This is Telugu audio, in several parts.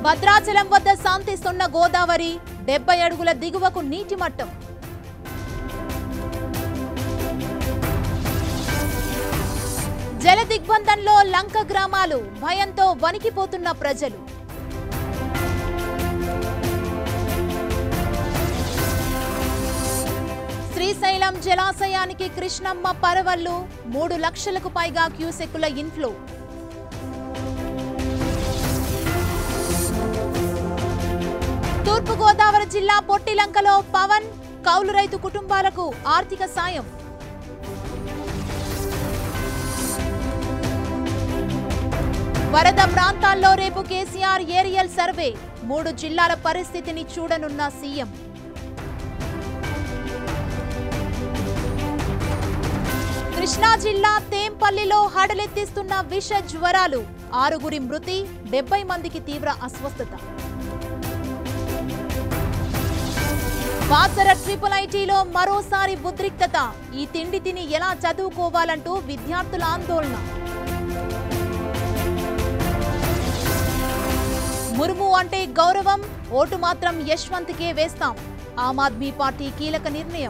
భద్రాచలం వద్ద శాంతిస్తున్న గోదావరి డెబ్బై అడుగుల దిగువకు నీటి మట్టం జల దిగ్బంధంలో లంక గ్రామాలు భయంతో వణికిపోతున్న ప్రజలు శ్రీశైలం జలాశయానికి కృష్ణమ్మ పరవళ్లు మూడు లక్షలకు పైగా క్యూసెక్కుల ఇన్ఫ్లో తూర్పుగోదావరి జిల్లా పొట్టిలంకలో పవన్ కౌలు రైతు కుటుంబాలకు ఆర్థిక సాయం వరద ప్రాంతాల్లో రేపు కేసీఆర్ ఏరియల్ సర్వే మూడు జిల్లాల పరిస్థితిని చూడనున్న సీఎం కృష్ణా జిల్లా తేంపల్లిలో హడలెత్తిస్తున్న విష జ్వరాలు ఆరుగురి మృతి డెబ్బై మందికి తీవ్ర అస్వస్థత బాసర ట్రిపుల్ ఐటీలో మరోసారి ఉద్రిక్తత ఈ తిండి తిని ఎలా చదువుకోవాలంటూ విద్యార్థుల ఆందోళన ముర్ము అంటే గౌరవం ఓటు మాత్రం యశ్వంత్కే వేస్తాం ఆమ్ ఆద్మీ పార్టీ కీలక నిర్ణయం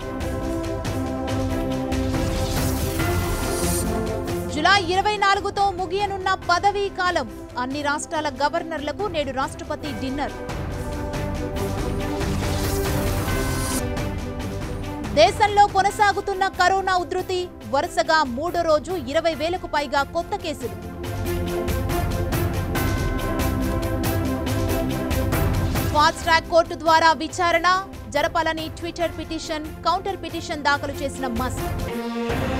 జులై ఇరవై నాలుగుతో ముగియనున్న పదవీ కాలం అన్ని రాష్ట్రాల గవర్నర్లకు నేడు రాష్ట్రపతి డిన్నర్ దేశంలో కొనసాగుతున్న కరోనా ఉధృతి వరుసగా మూడో రోజు ఇరవై వేలకు పైగా కొత్త కేసులు ఫాస్ట్ ట్రాక్ కోర్టు ద్వారా విచారణ జరపాలని ట్విట్టర్ పిటిషన్ కౌంటర్ పిటిషన్ దాఖలు చేసిన మస్క్